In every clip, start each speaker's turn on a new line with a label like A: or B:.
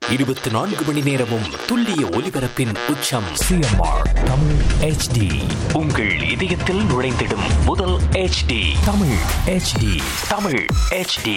A: இருபத்தி நான்கு மணி நேரமும் துல்லிய ஒலிபரப்பின் உச்சம்
B: சிஎம்ஆர் தமிழ் ஹெச்டி
A: உங்கள் இதயத்தில் நுழைந்திடும் முதல் HD
B: Tamil HD
A: Tamil HD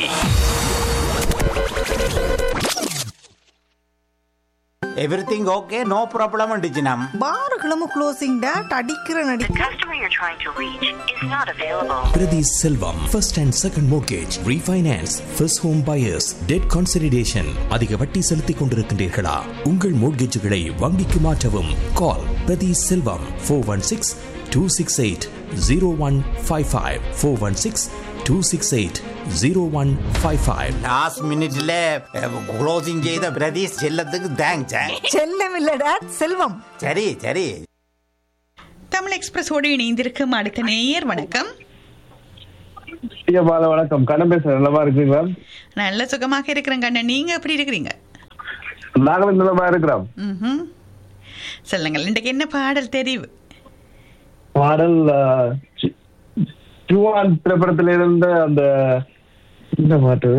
C: everything okay no problem அண்டிச்சினம்
D: பாருகளும் க்ளோசிங் டேட் அடிக்கிற நடி
E: The customer you're trying to reach is not available.
B: Prathi Selvam first and second mortgage refinance first home buyers debt consideration அதிக வட்டி செலுத்திக் கொண்டிருக்கின்றீர்களா உங்கள் மோர்கேஜுகளை வங்கிக்கு மாற்றவும் call Prathi Selvam four one six two six eight zero one five five four one six two six eight zero one five five
C: last மினிட்ல closing செய்த பிரதீஷ் செல்லத்துக்கு thanks
D: செல்லம் இல்ல டேட் செல்வம்
C: சரி சரி
F: தமிழ் எக்ஸ்பிரஸோடு இணைந்திருக்கும் அடுத்த நேயர் வணக்கம்
G: ஐயா பால வணக்கம் கண்ணன் பேசுறேன் நல்லமா இருக்கீங்களா
F: நல்ல சுகமாக இருக்கிறேங்க அண்ணன் நீங்க எப்படி இருக்கிறீங்க
G: நாங்களும் நல்லமா இருக்கிறோம்
F: ம்ஹும். சொல்லுங்கள் இன்றைக்கு என்ன பாடல் தெரிவு
G: பாடல் ஆஹ், ஜு- ஜுவான் திரைப்படத்துல இருந்த அந்த இந்த பாட்டு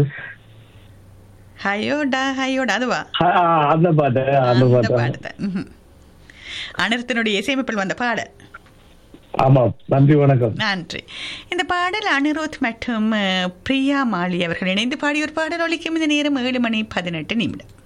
F: ஹயோடா ஹயோடா அதுவா
G: ஆ, ஆ, அந்த பாட்டு அந்த
F: அந்த
G: பாட்டு
F: பாடுதான் ம்ஹும். அனிருத்தினுடைய இசையமைப்பில் வந்த பாடல்
G: ஆமா நன்றி வணக்கம்
F: நன்றி இந்த பாடல் அனிருத் மற்றும் அஹ், பிரியா மாலி அவர்கள் இணைந்து பாடிய ஒரு பாடல் ஒலிக்கும் இந்த நேரம் ஏழு மணி பதினெட்டு நிமிடம்